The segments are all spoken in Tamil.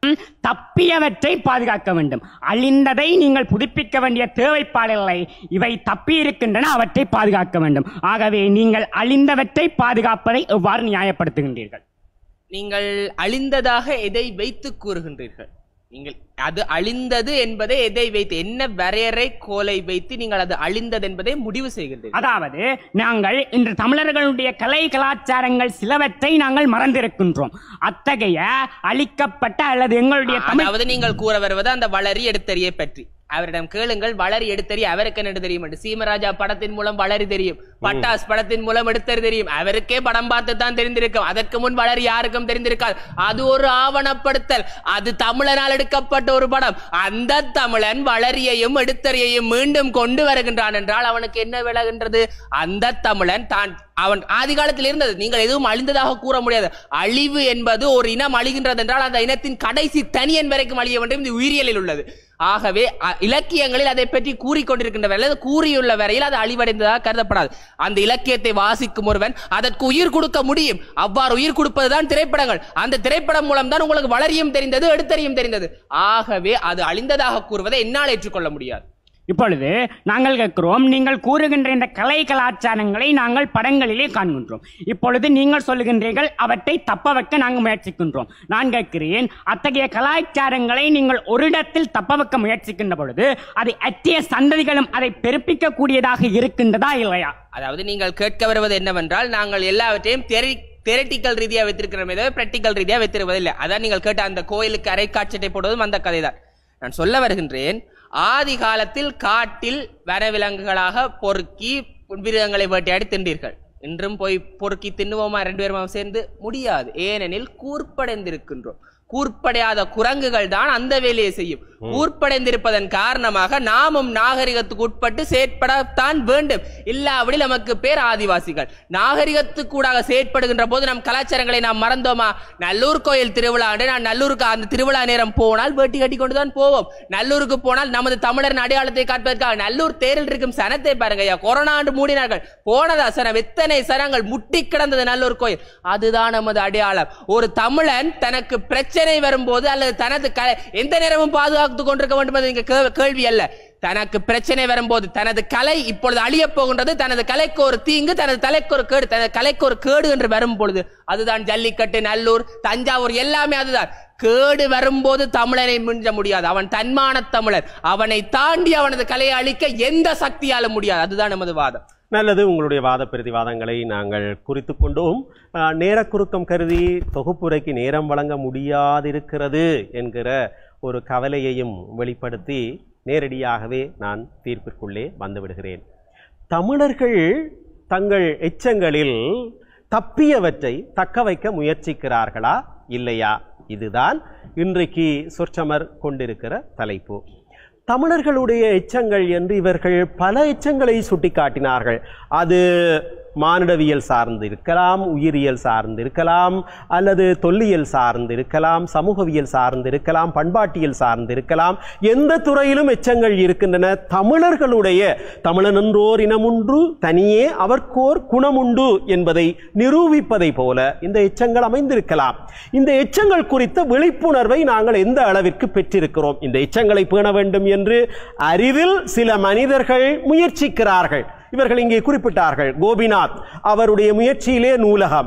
தப்பியவற்றை பாதுகாக்க வேண்டும் அழிந்ததை நீங்கள் புதுப்பிக்க வேண்டிய தேவைப்பாடில்லை இவை தப்பி இருக்கின்றன அவற்றை பாதுகாக்க வேண்டும் ஆகவே நீங்கள் அழிந்தவற்றை பாதுகாப்பதை எவ்வாறு நியாயப்படுத்துகின்றீர்கள் நீங்கள் அழிந்ததாக எதை வைத்து கூறுகின்றீர்கள் நீங்கள் அது அழிந்தது என்பதை எதை வைத்து என்ன வரையறை கோலை வைத்து நீங்கள் அது அழிந்தது என்பதை முடிவு செய்கின்றீர்கள் அதாவது நாங்கள் இன்று தமிழர்களுடைய கலை கலாச்சாரங்கள் சிலவற்றை நாங்கள் மறந்திருக்கின்றோம் அத்தகைய அழிக்கப்பட்ட அல்லது எங்களுடைய தமிழ் அதாவது நீங்கள் கூற வருவது அந்த வளரி எடுத்தறியை பற்றி அவரிடம் கேளுங்கள் வளரி எடுத்தறி அவருக்கு என்ன தெரியும் என்று சீமராஜா படத்தின் மூலம் வளரி தெரியும் பட்டாஸ் படத்தின் மூலம் எடுத்தறி தெரியும் அவருக்கே படம் பார்த்து தான் தெரிந்திருக்கும் அதற்கு முன் வளரி யாருக்கும் தெரிந்திருக்காது அது ஒரு ஆவணப்படுத்தல் அது தமிழனால் எடுக்கப்பட்ட ஒரு படம் அந்த தமிழன் வளரியையும் எடுத்தறியையும் மீண்டும் கொண்டு வருகின்றான் என்றால் அவனுக்கு என்ன விளகின்றது அந்த தமிழன் தான் அவன் ஆதி காலத்தில் இருந்தது நீங்கள் எதுவும் அழிந்ததாக கூற முடியாது அழிவு என்பது ஒரு இனம் அழிகின்றது என்றால் அந்த இனத்தின் கடைசி தனியன் வரைக்கும் அழிய வேண்டும் இது உயிரியலில் உள்ளது ஆகவே அ- இலக்கியங்களில் அதை பற்றி கூறிக்கொண்டிருக்கின்ற வரையில் அது கூறியுள்ள வரையில் அது அழிவடைந்ததாக கருதப்படாது அந்த இலக்கியத்தை வாசிக்கும் ஒருவன் அதற்கு உயிர் கொடுக்க முடியும் அவ்வாறு உயிர் கொடுப்பதுதான் திரைப்படங்கள் அந்த திரைப்படம் மூலம் தான் உங்களுக்கு வளரியும் தெரிந்தது எடுத்தறியும் தெரிந்தது ஆகவே அது அழிந்ததாக கூறுவதை என்னால் ஏற்றுக்கொள்ள முடியாது இப்பொழுது நாங்கள் கேட்கிறோம் நீங்கள் கூறுகின்ற இந்த கலை கலாச்சாரங்களை நாங்கள் படங்களிலே காண்கின்றோம் இப்பொழுது நீங்கள் சொல்லுகின்றீர்கள் அவற்றை தப்ப வைக்க நாங்கள் முயற்சிக்கின்றோம் நான் கேட்கிறேன் அத்தகைய கலாச்சாரங்களை நீங்கள் ஒரு இடத்தில் தப்ப வைக்க முயற்சிக்கின்ற பொழுது அதை அற்றிய சந்ததிகளும் அதை பெருப்பிக்க கூடியதாக இருக்கின்றதா இல்லையா அதாவது நீங்கள் கேட்க வருவது என்னவென்றால் நாங்கள் எல்லாவற்றையும் தெரி தெரட்டிக்கல் ரீதியா வைத்திருக்கிறோமே தவிர பிராக்டிக்கல் ரீதியா வைத்திருப்பதில்லை அதான் நீங்கள் கேட்ட அந்த கோயிலுக்கு அரை காட்சட்டை போடுவதும் அந்த கதைதான் நான் சொல்ல வருகின்றேன் ஆதி காலத்தில் காட்டில் வனவிலங்குகளாக பொறுக்கி மிருகங்களை வேட்டையாடி தின்றீர்கள் இன்றும் போய் பொறுக்கி தின்னுவோமா ரெண்டு பேருமா சேர்ந்து முடியாது ஏனெனில் கூர்ப்படைந்திருக்கின்றோம் கூர்ப்படையாத குரங்குகள் தான் அந்த வேலையை செய்யும் கூர்ப்படைந்திருப்பதன் காரணமாக நாமும் நாகரிகத்துக்கு உட்பட்டு செயற்படத்தான் வேண்டும் இல்லாவிடில் நமக்கு பேர் ஆதிவாசிகள் நாகரிகத்துக்கூடாக செயற்படுகின்ற போது நம் கலாச்சாரங்களை நாம் மறந்தோமா நல்லூர் கோயில் திருவிழா அன்று நான் நல்லூருக்கு அந்த திருவிழா நேரம் போனால் வேட்டி கட்டி கொண்டு தான் போவோம் நல்லூருக்கு போனால் நமது தமிழரின் அடையாளத்தை காட்டுவதற்காக நல்லூர் தேரில் இருக்கும் சனத்தை பாருங்க ஐயா கொரோனா ஆண்டு மூடினார்கள் போனதா சனம் எத்தனை சனங்கள் முட்டி கிடந்தது நல்லூர் கோயில் அதுதான் நமது அடையாளம் ஒரு தமிழன் தனக்கு பிரச்சனை வரும்போது அல்லது தனது க- எந்த நேரமும் பாதுகாத்துக் கொண்டிருக்க வேண்டும் என்பது இங்க கே- கேள்வி அல்ல தனக்கு பிரச்சனை வரும்போது தனது கலை இப்பொழுது அழியப் போகின்றது தனது கலைக்கு ஒரு தீங்கு தனது தலைக்கு ஒரு கேடு தனது கலைக்கு ஒரு கேடு என்று வரும் பொழுது அதுதான் ஜல்லிக்கட்டு நல்லூர் தஞ்சாவூர் எல்லாமே அதுதான் கேடு வரும்போது தமிழனை மிஞ்ச முடியாது அவன் தன்மான தமிழன் அவனை தாண்டி அவனது கலையை அழிக்க எந்த சக்தியாலும் முடியாது அதுதான் நமது வாதம் நல்லது உங்களுடைய வாத பிரதிவாதங்களை நாங்கள் குறித்து கொண்டோம் அஹ், நேரக்குறுக்கம் கருதி தொகுப்புரைக்கு நேரம் வழங்க முடியாதிருக்கிறது என்கிற ஒரு கவலையையும் வெளிப்படுத்தி நேரடியாகவே நான் தீர்ப்பிற்குள்ளே வந்துவிடுகிறேன் தமிழர்கள் தங்கள் எச்சங்களில் தப்பியவற்றை தக்க வைக்க முயற்சிக்கிறார்களா இல்லையா இதுதான் இன்றைக்கு சொற்றமர் கொண்டிருக்கிற தலைப்பு தமிழர்களுடைய எச்சங்கள் என்று இவர்கள் பல எச்சங்களை சுட்டிக்காட்டினார்கள் அது மானிடவியல் சார்ந்து இருக்கலாம் உயிரியல் சார்ந்து இருக்கலாம் அல்லது தொல்லியல் சார்ந்து இருக்கலாம் சமூகவியல் சார்ந்து இருக்கலாம் பண்பாட்டியல் சார்ந்து இருக்கலாம் எந்த துறையிலும் எச்சங்கள் இருக்கின்றன தமிழர்களுடைய தமிழன் என்றோர் இனமுண்டு தனியே அவர்க்கோர் குணமுண்டு என்பதை நிரூபிப்பதை போல இந்த எச்சங்கள் அமைந்திருக்கலாம் இந்த எச்சங்கள் குறித்த விழிப்புணர்வை நாங்கள் எந்த அளவிற்கு பெற்றிருக்கிறோம் இந்த எச்சங்களை பேண வேண்டும் என்று அறிவில் சில மனிதர்கள் முயற்சிக்கிறார்கள் இவர்கள் இங்கே குறிப்பிட்டார்கள் கோபிநாத் அவருடைய முயற்சியிலே நூலகம்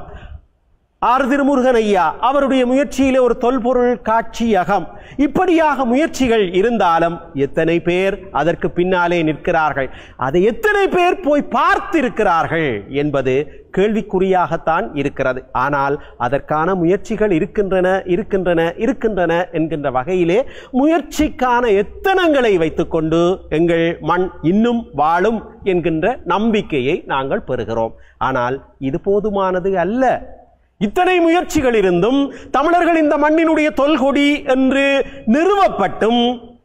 ஆர் திருமுருகன் ஐயா அவருடைய முயற்சியிலே ஒரு தொல்பொருள் காட்சியகம் இப்படியாக முயற்சிகள் இருந்தாலும் எத்தனை பேர் அதற்கு பின்னாலே நிற்கிறார்கள் அதை எத்தனை பேர் போய் பார்த்திருக்கிறார்கள் என்பது கேள்விக்குறியாகத்தான் இருக்கிறது ஆனால் அதற்கான முயற்சிகள் இருக்கின்றன இருக்கின்றன இருக்கின்றன என்கின்ற வகையிலே முயற்சிக்கான எத்தனங்களை வைத்துக்கொண்டு எங்கள் மண் இன்னும் வாழும் என்கின்ற நம்பிக்கையை நாங்கள் பெறுகிறோம் ஆனால் இது போதுமானது அல்ல இத்தனை முயற்சிகள் இருந்தும் தமிழர்கள் இந்த மண்ணினுடைய தொல்கொடி என்று நிறுவப்பட்டும்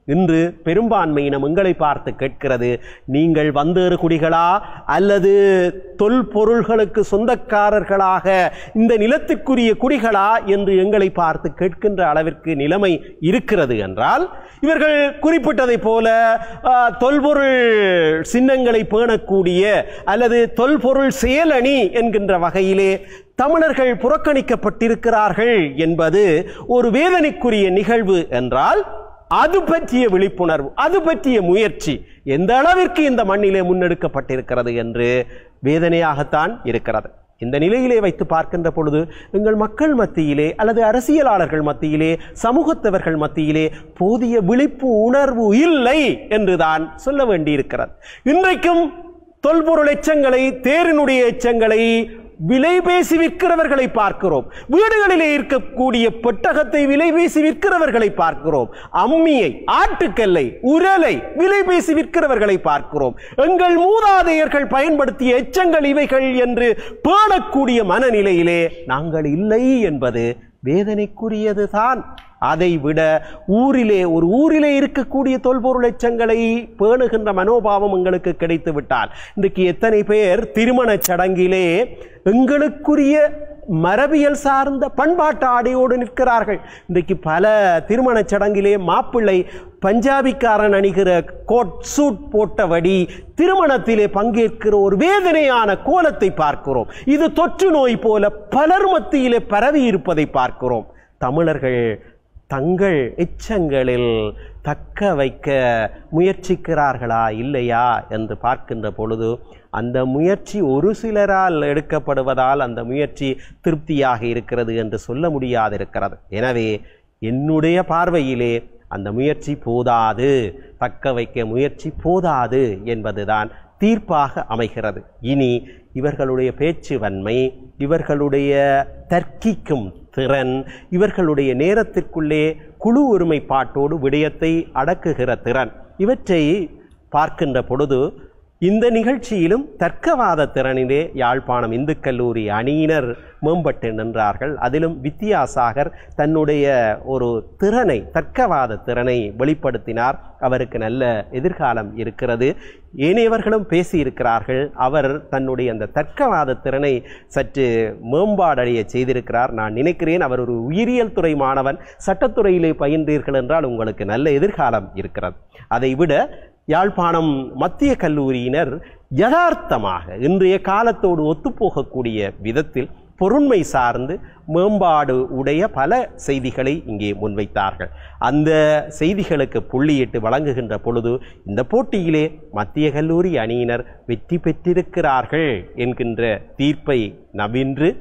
இன்று பெரும்பான்மையினம் எங்களை பார்த்து கேட்கிறது நீங்கள் வந்தேறு குடிகளா அல்லது தொல்பொருள்களுக்கு சொந்தக்காரர்களாக இந்த நிலத்துக்குரிய குடிகளா என்று எங்களை பார்த்து கேட்கின்ற அளவிற்கு நிலைமை இருக்கிறது என்றால் இவர்கள் குறிப்பிட்டதைப் போல ஆ, தொல்பொருள் சின்னங்களை பேணக்கூடிய அல்லது தொல்பொருள் செயலணி என்கின்ற வகையிலே தமிழர்கள் புறக்கணிக்கப்பட்டிருக்கிறார்கள் என்பது ஒரு வேதனைக்குரிய நிகழ்வு என்றால் அது பற்றிய விழிப்புணர்வு அது பற்றிய முயற்சி எந்த அளவிற்கு இந்த மண்ணிலே முன்னெடுக்கப்பட்டிருக்கிறது என்று வேதனையாகத்தான் இருக்கிறது இந்த நிலையிலே வைத்து பார்க்கின்ற பொழுது எங்கள் மக்கள் மத்தியிலே அல்லது அரசியலாளர்கள் மத்தியிலே சமூகத்தவர்கள் மத்தியிலே போதிய விழிப்பு உணர்வு இல்லை என்றுதான் சொல்ல வேண்டியிருக்கிறது இன்றைக்கும் தொல்பொருள் எச்சங்களை தேரினுடைய எச்சங்களை விலை பேசி விற்கிறவர்களை பார்க்கிறோம் வீடுகளிலே இருக்கக்கூடிய பெட்டகத்தை விலை பேசி விற்கிறவர்களை பார்க்கிறோம் அம்மியை ஆட்டுக்கல்லை உரலை விலை பேசி விற்கிறவர்களை பார்க்கிறோம் எங்கள் மூதாதையர்கள் பயன்படுத்திய எச்சங்கள் இவைகள் என்று பேணக்கூடிய மனநிலையிலே நாங்கள் இல்லை என்பது வேதனைக்குரியதுதான் அதை விட ஊரிலே ஒரு ஊரிலே இருக்கக்கூடிய தொல்பொருள் எச்சங்களை பேணுகின்ற மனோபாவம் எங்களுக்கு கிடைத்து விட்டால் இன்றைக்கு எத்தனை பேர் திருமணச் சடங்கிலே எங்களுக்குரிய மரபியல் சார்ந்த பண்பாட்டு ஆடையோடு நிற்கிறார்கள் இன்றைக்கு பல திருமணச் சடங்கிலே மாப்பிள்ளை பஞ்சாபிக்காரன் அணிகிற கோட் சூட் போட்டபடி திருமணத்திலே பங்கேற்கிற ஒரு வேதனையான கோலத்தை பார்க்கிறோம் இது தொற்று நோய் போல பலர் மத்தியிலே பரவி இருப்பதை பார்க்கிறோம் தமிழர்கள் தங்கள் எச்சங்களில் தக்க வைக்க முயற்சிக்கிறார்களா இல்லையா என்று பார்க்கின்ற பொழுது அந்த முயற்சி ஒரு சிலரால் எடுக்கப்படுவதால் அந்த முயற்சி திருப்தியாக இருக்கிறது என்று சொல்ல முடியாதிருக்கிறது எனவே என்னுடைய பார்வையிலே அந்த முயற்சி போதாது தக்க வைக்க முயற்சி போதாது என்பதுதான் தீர்ப்பாக அமைகிறது இனி இவர்களுடைய பேச்சு வன்மை இவர்களுடைய தர்க்கிக்கும் திறன் இவர்களுடைய நேரத்திற்குள்ளே குழு ஒருமைப்பாட்டோடு விடயத்தை அடக்குகிற திறன் இவற்றை பார்க்கின்ற பொழுது இந்த நிகழ்ச்சியிலும் தர்க்கவாத திறனிலே யாழ்ப்பாணம் இந்து கல்லூரி அணியினர் மேம்பட்டு நின்றார்கள் அதிலும் வித்யாசாகர் தன்னுடைய ஒரு திறனை தர்க்கவாத திறனை வெளிப்படுத்தினார் அவருக்கு நல்ல எதிர்காலம் இருக்கிறது ஏனையவர்களும் பேசியிருக்கிறார்கள் அவர் தன்னுடைய அந்த தர்க்கவாத திறனை சற்று மேம்பாடடைய செய்திருக்கிறார் நான் நினைக்கிறேன் அவர் ஒரு உயிரியல் துறை மாணவன் சட்டத்துறையிலே பயின்றீர்கள் என்றால் உங்களுக்கு நல்ல எதிர்காலம் இருக்கிறது அதை விட யாழ்ப்பாணம் மத்திய கல்லூரியினர் யதார்த்தமாக இன்றைய காலத்தோடு ஒத்துப்போகக்கூடிய விதத்தில் பொருண்மை சார்ந்து மேம்பாடு உடைய பல செய்திகளை இங்கே முன்வைத்தார்கள் அந்த செய்திகளுக்கு புள்ளியிட்டு வழங்குகின்ற பொழுது இந்த போட்டியிலே மத்திய கல்லூரி அணியினர் வெற்றி பெற்றிருக்கிறார்கள் என்கின்ற தீர்ப்பை நவின்று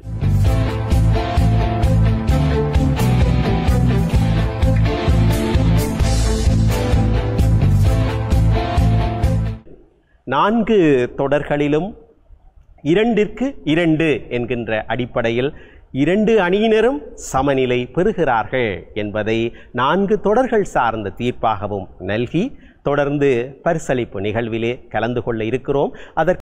நான்கு தொடர்களிலும் இரண்டிற்கு இரண்டு என்கின்ற அடிப்படையில் இரண்டு அணியினரும் சமநிலை பெறுகிறார்கள் என்பதை நான்கு தொடர்கள் சார்ந்த தீர்ப்பாகவும் நல்கி தொடர்ந்து பரிசளிப்பு நிகழ்விலே கலந்து கொள்ள இருக்கிறோம் அதற்கு